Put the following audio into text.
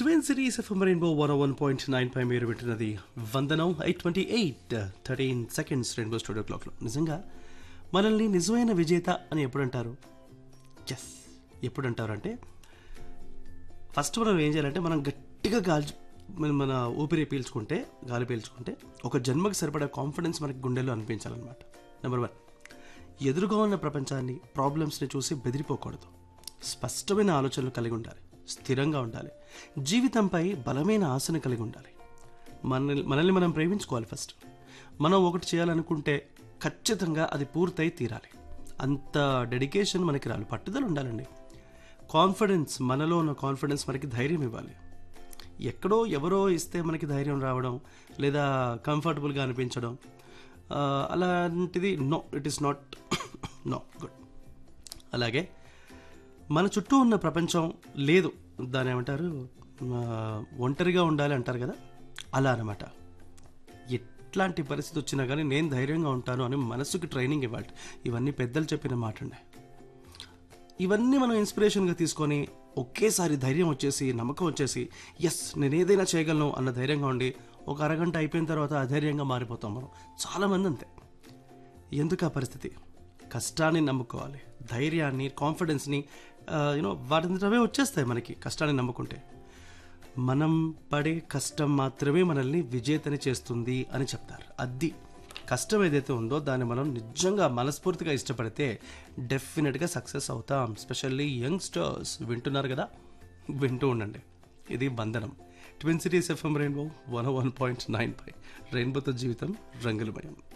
twin cities F rainbow one one point nine పై మీరు వింటున్నది వందనం eight twenty eight thirteen seconds rainbow studio క్లాక్లో నిజంగా మనల్ని నిజమైన విజేత అని ఎప్పుడు అంటారు ఎస్ ఎప్పుడు అంటారు అంటే ఫస్ట్ మనం ఏం చేయాలంటే మనం గట్టిగా గాలి మన- మన ఊపిరి పీల్చుకుంటే గాలి పీల్చుకుంటే ఒక జన్మకి సరిపడా కాన్ఫిడెన్స్ మనకి గుండెల్లో అనిపించాలన్నమాట నెంబర్ వన్ ఎదురుగా ఉన్న ప్రపంచాన్ని ప్రాబ్లమ్స్ని చూసి బెదిరిపోకూడదు స్పష్టమైన ఆలోచనలు కలిగి ఉండాలి స్థిరంగా ఉండాలి జీవితంపై బలమైన ఆశను కలిగి ఉండాలి మనల్ని మనల్ని మనం ప్రేమించుకోవాలి ఫస్ట్ మనం ఒకటి చేయాలనుకుంటే ఖచ్చితంగా అది పూర్తయి తీరాలి అంత డెడికేషన్ మనకి రాలి పట్టుదల ఉండాలండి కాన్ఫిడెన్స్ మనలో ఉన్న కాన్ఫిడెన్స్ మనకి ధైర్యం ఇవ్వాలి ఎక్కడో ఎవరో ఇస్తే మనకి ధైర్యం రావడం లేదా కంఫర్టబుల్గా అనిపించడం ఆ, అలాంటిది no it is not no good అలాగే మన చుట్టూ ఉన్న ప్రపంచం లేదు దాని ఏమంటారు ఆ, ఒంటరిగా ఉండాలి అంటారు కదా అలా అనమాట ఎట్లాంటి పరిస్థితి వచ్చినా కానీ నేను ధైర్యంగా ఉంటాను అని మనసుకి ట్రైనింగ్ ఇవ్వాలి ఇవన్నీ పెద్దలు చెప్పిన మాట అండి ఇవన్నీ మనం ఇన్స్పిరేషన్గా తీసుకొని ఒకేసారి ధైర్యం వచ్చేసి నమ్మకం వచ్చేసి ఎస్ నేను ఏదైనా చేయగలను అన్న ధైర్యంగా ఉండి ఒక అరగంట అయిపోయిన తర్వాత అధైర్యంగా మారిపోతాం మనం చాలామంది అంతే ఎందుకు ఆ పరిస్థితి కష్టాన్ని నమ్ముకోవాలి ధైర్యాన్ని కాన్ఫిడెన్స్ని యూనో వాటింతవే వచ్చేస్తాయి మనకి కష్టాన్ని నమ్ముకుంటే మనం పడే కష్టం మాత్రమే మనల్ని విజేతని చేస్తుంది అని చెప్తారు అది కష్టం ఏదైతే ఉందో దాన్ని మనం నిజంగా మనస్ఫూర్తిగా ఇష్టపడితే డెఫినెట్గా సక్సెస్ అవుతాం స్పెషల్లీ యంగ్స్టర్స్ వింటున్నారు కదా వింటూ ఉండండి ఇది బంధనం twin cities FM rainbow one one point nine five రెయిన్బోతో జీవితం రంగులమయం